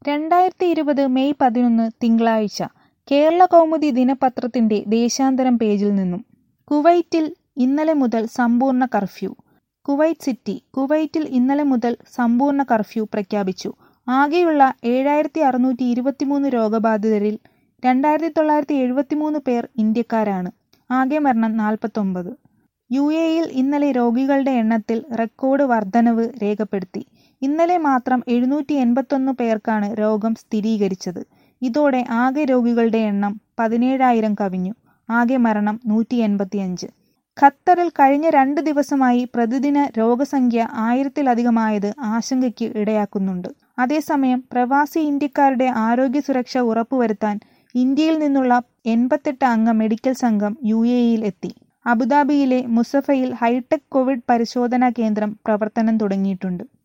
രണ്ടായിരത്തി ഇരുപത് മെയ് പതിനൊന്ന് തിങ്കളാഴ്ച കേരളകൗമുദി ദിനപത്രത്തിന്റെ ദേശാന്തരം പേജിൽ നിന്നും കുവൈറ്റിൽ ഇന്നലെ മുതൽ സമ്പൂർണ്ണ കർഫ്യൂ കുവൈറ്റ് സിറ്റി കുവൈറ്റിൽ ഇന്നലെ മുതൽ സമ്പൂർണ്ണ കർഫ്യൂ പ്രഖ്യാപിച്ചു ആകെയുള്ള ഏഴായിരത്തി അറുന്നൂറ്റി ഇരുപത്തിമൂന്ന് രോഗബാധിതരിൽ രണ്ടായിരത്തി തൊള്ളായിരത്തി എഴുപത്തിമൂന്ന് പേർ ഇന്ത്യക്കാരാണ് ആകെ മരണം നാൽപ്പത്തൊമ്പത് യു എയിൽ ഇന്നലെ രോഗികളുടെ എണ്ണത്തിൽ റെക്കോർഡ് വർധനവ് രേഖപ്പെടുത്തി ഇന്നലെ മാത്രം എഴുന്നൂറ്റി എൺപത്തൊന്ന് പേർക്കാണ് രോഗം സ്ഥിരീകരിച്ചത് ഇതോടെ ആകെ രോഗികളുടെ എണ്ണം പതിനേഴായിരം കവിഞ്ഞു ആകെ മരണം നൂറ്റി എൺപത്തിയഞ്ച് ഖത്തറിൽ കഴിഞ്ഞ രണ്ട് ദിവസമായി പ്രതിദിന രോഗസംഖ്യ ആയിരത്തിലധികമായത് ആശങ്കയ്ക്ക് ഇടയാക്കുന്നുണ്ട് അതേസമയം പ്രവാസി ഇന്ത്യക്കാരുടെ ആരോഗ്യ സുരക്ഷ ഉറപ്പുവരുത്താൻ ഇന്ത്യയിൽ നിന്നുള്ള എൺപത്തെട്ട് അംഗ മെഡിക്കൽ സംഘം യു എയിൽ എത്തി അബുദാബിയിലെ മുസഫയിൽ ഹൈടെക് കോവിഡ് പരിശോധനാ കേന്ദ്രം പ്രവർത്തനം തുടങ്ങിയിട്ടുണ്ട്